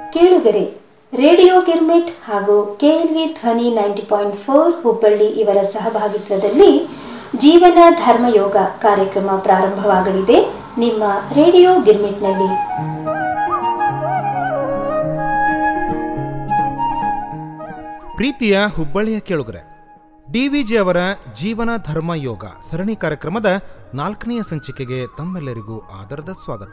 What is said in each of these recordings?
ಕೇಳುಗರೆ ರೇಡಿಯೋ ಗಿರ್ಮಿಟ್ ಹಾಗೂ ಕೆಎಲ್ವಿ ಧ್ವನಿ ನೈಂಟಿ ಪಾಯಿಂಟ್ ಫೋರ್ ಹುಬ್ಬಳ್ಳಿ ಇವರ ಸಹಭಾಗಿತ್ವದಲ್ಲಿ ಜೀವನ ಧರ್ಮಯೋಗ ಕಾರ್ಯಕ್ರಮ ಪ್ರಾರಂಭವಾಗಲಿದೆ ನಿಮ್ಮ ರೇಡಿಯೋ ಗಿರ್ಮಿಟ್ನಲ್ಲಿ ಪ್ರೀತಿಯ ಹುಬ್ಬಳ್ಳಿಯ ಕೇಳುಗರೆ ಡಿವಿಜಿ ಅವರ ಜೀವನ ಧರ್ಮ ಯೋಗ ಸರಣಿ ಕಾರ್ಯಕ್ರಮದ ನಾಲ್ಕನೆಯ ಸಂಚಿಕೆಗೆ ತಮ್ಮೆಲ್ಲರಿಗೂ ಆದರದ ಸ್ವಾಗತ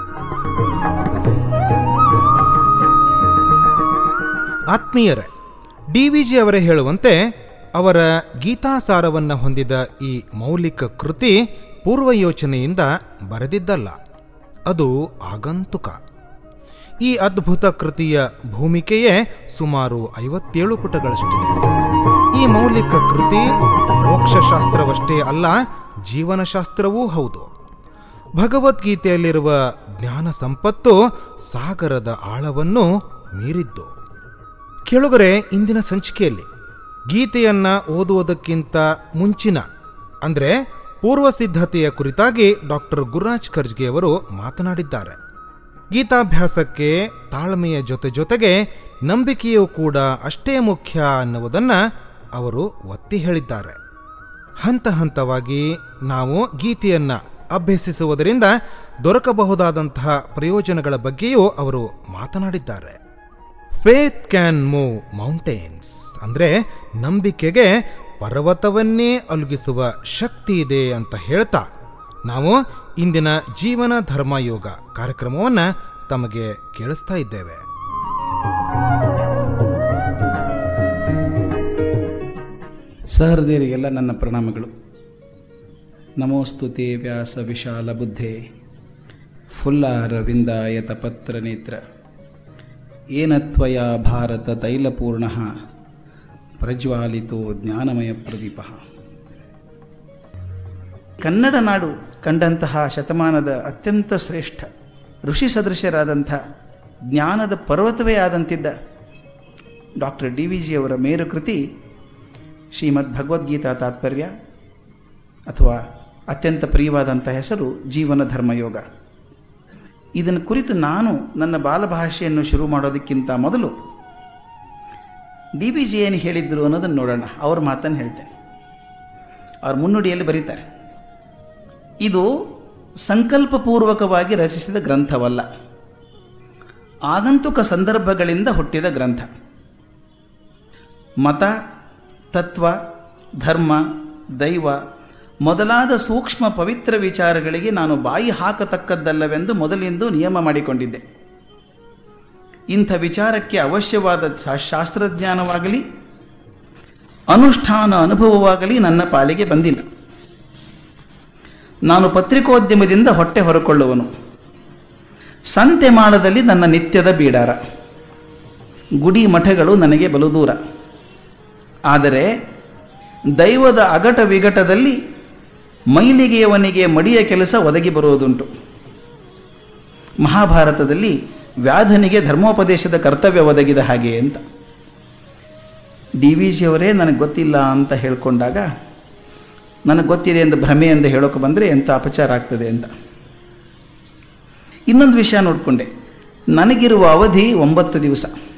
ಆತ್ಮೀಯರೇ ಡಿವಿಜಿ ಅವರೇ ಹೇಳುವಂತೆ ಅವರ ಗೀತಾಸಾರವನ್ನು ಹೊಂದಿದ ಈ ಮೌಲಿಕ ಕೃತಿ ಪೂರ್ವಯೋಚನೆಯಿಂದ ಬರೆದಿದ್ದಲ್ಲ ಅದು ಆಗಂತುಕ ಈ ಅದ್ಭುತ ಕೃತಿಯ ಭೂಮಿಕೆಯೇ ಸುಮಾರು ಐವತ್ತೇಳು ಪುಟಗಳಷ್ಟಿದೆ ಈ ಮೌಲಿಕ ಕೃತಿ ಮೋಕ್ಷಶಾಸ್ತ್ರವಷ್ಟೇ ಅಲ್ಲ ಜೀವನಶಾಸ್ತ್ರವೂ ಹೌದು ಭಗವದ್ಗೀತೆಯಲ್ಲಿರುವ ಜ್ಞಾನ ಸಂಪತ್ತು ಸಾಗರದ ಆಳವನ್ನು ಮೀರಿದ್ದು ಕೆಳಗರೆ ಇಂದಿನ ಸಂಚಿಕೆಯಲ್ಲಿ ಗೀತೆಯನ್ನ ಓದುವುದಕ್ಕಿಂತ ಮುಂಚಿನ ಅಂದರೆ ಪೂರ್ವ ಸಿದ್ಧತೆಯ ಕುರಿತಾಗಿ ಡಾಕ್ಟರ್ ಗುರುರಾಜ್ ಖರ್ಜ್ಗೆ ಅವರು ಮಾತನಾಡಿದ್ದಾರೆ ಗೀತಾಭ್ಯಾಸಕ್ಕೆ ತಾಳ್ಮೆಯ ಜೊತೆ ಜೊತೆಗೆ ನಂಬಿಕೆಯೂ ಕೂಡ ಅಷ್ಟೇ ಮುಖ್ಯ ಅನ್ನುವುದನ್ನು ಅವರು ಒತ್ತಿ ಹೇಳಿದ್ದಾರೆ ಹಂತ ಹಂತವಾಗಿ ನಾವು ಗೀತೆಯನ್ನ ಅಭ್ಯಸಿಸುವುದರಿಂದ ದೊರಕಬಹುದಾದಂತಹ ಪ್ರಯೋಜನಗಳ ಬಗ್ಗೆಯೂ ಅವರು ಮಾತನಾಡಿದ್ದಾರೆ ಫೇತ್ ಕ್ಯಾನ್ ಮೂವ್ ಮೌಂಟೇನ್ಸ್ ಅಂದರೆ ನಂಬಿಕೆಗೆ ಪರ್ವತವನ್ನೇ ಅಲುಗಿಸುವ ಶಕ್ತಿ ಇದೆ ಅಂತ ಹೇಳ್ತಾ ನಾವು ಇಂದಿನ ಜೀವನ ಧರ್ಮ ಯೋಗ ಕಾರ್ಯಕ್ರಮವನ್ನು ತಮಗೆ ಕೇಳಿಸ್ತಾ ಇದ್ದೇವೆ ಸಹೃದಯರಿಗೆಲ್ಲ ನನ್ನ ಪ್ರಣಾಮಗಳು ನಮೋಸ್ತುತೆ ವ್ಯಾಸ ವಿಶಾಲ ಬುದ್ಧೆ ಫುಲ್ಲಾರವಿಂದಾಯತ ಪತ್ರ ನೇತ್ರ ಏನತ್ವಯ ಭಾರತ ತೈಲಪೂರ್ಣ ಪ್ರಜ್ವಾಲಿತೋ ಜ್ಞಾನಮಯ ಪ್ರದೀಪ ಕನ್ನಡ ನಾಡು ಕಂಡಂತಹ ಶತಮಾನದ ಅತ್ಯಂತ ಶ್ರೇಷ್ಠ ಋಷಿ ಸದೃಶರಾದಂಥ ಜ್ಞಾನದ ಪರ್ವತವೇ ಆದಂತಿದ್ದ ಡಾಕ್ಟರ್ ಡಿ ವಿ ಜಿ ಅವರ ಮೇರು ಕೃತಿ ಶ್ರೀಮದ್ ಭಗವದ್ಗೀತಾ ತಾತ್ಪರ್ಯ ಅಥವಾ ಅತ್ಯಂತ ಪ್ರಿಯವಾದಂಥ ಹೆಸರು ಜೀವನ ಧರ್ಮಯೋಗ ಇದನ್ನು ಕುರಿತು ನಾನು ನನ್ನ ಬಾಲಭಾಷೆಯನ್ನು ಶುರು ಮಾಡೋದಕ್ಕಿಂತ ಮೊದಲು ಡಿ ಬಿ ಜಿ ಏನು ಹೇಳಿದ್ರು ಅನ್ನೋದನ್ನು ನೋಡೋಣ ಅವ್ರ ಮಾತನ್ನು ಹೇಳ್ತೇನೆ ಅವ್ರ ಮುನ್ನುಡಿಯಲ್ಲಿ ಬರೀತಾರೆ ಇದು ಸಂಕಲ್ಪಪೂರ್ವಕವಾಗಿ ರಚಿಸಿದ ಗ್ರಂಥವಲ್ಲ ಆಗಂತುಕ ಸಂದರ್ಭಗಳಿಂದ ಹುಟ್ಟಿದ ಗ್ರಂಥ ಮತ ತತ್ವ ಧರ್ಮ ದೈವ ಮೊದಲಾದ ಸೂಕ್ಷ್ಮ ಪವಿತ್ರ ವಿಚಾರಗಳಿಗೆ ನಾನು ಬಾಯಿ ಹಾಕತಕ್ಕದ್ದಲ್ಲವೆಂದು ಮೊದಲಿಂದು ನಿಯಮ ಮಾಡಿಕೊಂಡಿದ್ದೆ ಇಂಥ ವಿಚಾರಕ್ಕೆ ಅವಶ್ಯವಾದ ಶಾಸ್ತ್ರಜ್ಞಾನವಾಗಲಿ ಅನುಷ್ಠಾನ ಅನುಭವವಾಗಲಿ ನನ್ನ ಪಾಲಿಗೆ ಬಂದಿಲ್ಲ ನಾನು ಪತ್ರಿಕೋದ್ಯಮದಿಂದ ಹೊಟ್ಟೆ ಹೊರಕೊಳ್ಳುವನು ಸಂತೆ ಮಾಡದಲ್ಲಿ ನನ್ನ ನಿತ್ಯದ ಬೀಡಾರ ಗುಡಿ ಮಠಗಳು ನನಗೆ ಬಲು ದೂರ ಆದರೆ ದೈವದ ಅಗಟ ವಿಗಟದಲ್ಲಿ ಮೈಲಿಗೆಯವನಿಗೆ ಮಡಿಯ ಕೆಲಸ ಒದಗಿ ಬರುವುದುಂಟು ಮಹಾಭಾರತದಲ್ಲಿ ವ್ಯಾಧನಿಗೆ ಧರ್ಮೋಪದೇಶದ ಕರ್ತವ್ಯ ಒದಗಿದ ಹಾಗೆ ಅಂತ ಡಿ ವಿ ಜಿಯವರೇ ನನಗೆ ಗೊತ್ತಿಲ್ಲ ಅಂತ ಹೇಳ್ಕೊಂಡಾಗ ನನಗೆ ಗೊತ್ತಿದೆ ಎಂದು ಭ್ರಮೆ ಎಂದು ಹೇಳೋಕೆ ಬಂದರೆ ಎಂಥ ಅಪಚಾರ ಆಗ್ತದೆ ಅಂತ ಇನ್ನೊಂದು ವಿಷಯ ನೋಡಿಕೊಂಡೆ ನನಗಿರುವ ಅವಧಿ ಒಂಬತ್ತು ದಿವಸ